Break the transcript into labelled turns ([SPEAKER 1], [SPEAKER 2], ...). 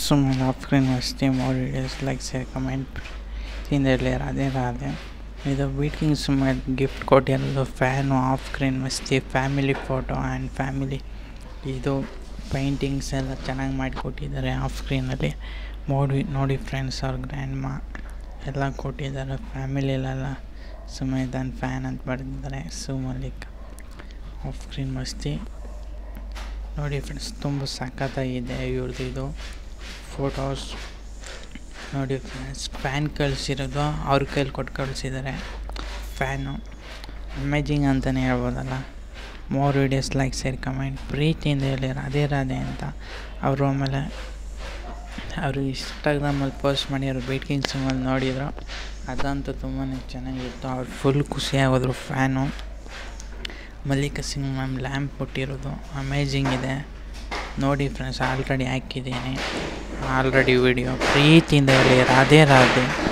[SPEAKER 1] ಸುಮ್ಮನೆ off screen Masti more videos like share comment ತಿಂದಿರಲಿ ರಾಧೆ ರಾಧೆ ಇದು ಬೀಟಿಂಗ್ ಸುಮ್ಮನೆ ಗಿಫ್ಟ್ ಕೊಟ್ಟಿರೋದು fan off screen Masti family photo and family ಇದು ಪೈಂಟಿಂಗ್ಸ್ ಎಲ್ಲ ಚೆನ್ನಾಗಿ ಮಾಡಿಕೊಟ್ಟಿದ್ದಾರೆ ಆಫ್ ಸ್ಕ್ರೀನಲ್ಲಿ ನೋಡಿ ನೋಡಿ ಫ್ರೆಂಡ್ಸ್ ಅವ್ರ ಗ್ರ್ಯಾಂಡ್ ಮಾ ಎಲ್ಲ ಕೊಟ್ಟಿದ್ದಾರೆ ಫ್ಯಾಮಿಲಿಲೆಲ್ಲ ಸುಮೇಧನ್ ಫ್ಯಾನ್ ಅಂತ ಬರೆದಿದ್ದಾರೆ ಸು ಮಲ್ಲಿಕ್ ಆಫ್ ಸ್ಕ್ರೀನ್ ಮಸ್ತಿ ನೋಡಿ ಫ್ರೆಂಡ್ಸ್ ತುಂಬ ಸಖತ್ತಾಗಿದೆ ಇವ್ರದ್ದು ಇದು ಫೋಟೋಸ್ ನೋಡಿ ಫ್ರೆಂಡ್ಸ್ ಫ್ಯಾನ್ ಕಳಿಸಿರೋದು ಅವ್ರ ಕೈಲಿ ಕೊಟ್ಟು ಕಳಿಸಿದ್ದಾರೆ ಫ್ಯಾನು ಅಮೇಜಿಂಗ್ ಅಂತಲೇ ಹೇಳ್ಬೋದಲ್ಲ more videos like share comment ಪ್ರೀತಿಯಿಂದ ಹೇಳಿ ರಾಧೆ ರಾಧೆ ಅಂತ ಅವರು ಆಮೇಲೆ ಅವರು ಇನ್ಸ್ಟಾಗ್ರಾಮಲ್ಲಿ ಪೋಸ್ಟ್ ಮಾಡಿ ಅವರು ಬೈಟಿಂಗ್ ಸಿಮಲ್ಲಿ ನೋಡಿದ್ರು ಅದಂತೂ ತುಂಬಾ ಚೆನ್ನಾಗಿತ್ತು ಅವ್ರು ಫುಲ್ ಖುಷಿಯಾಗೋದ್ರು fan Mallika Singh ma'am lamp ಕೊಟ್ಟಿರೋದು ಅಮೇಜಿಂಗ್ ಇದೆ ನೋಡಿ ಫ್ರೆಂಡ್ಸ್ ಆಲ್ರೆಡಿ ಹಾಕಿದ್ದೀನಿ ಆಲ್ರೆಡಿ ವಿಡಿಯೋ ಪ್ರೀತಿಯಿಂದ ಹೇಳಿ ರಾಧೆ ರಾಧೆ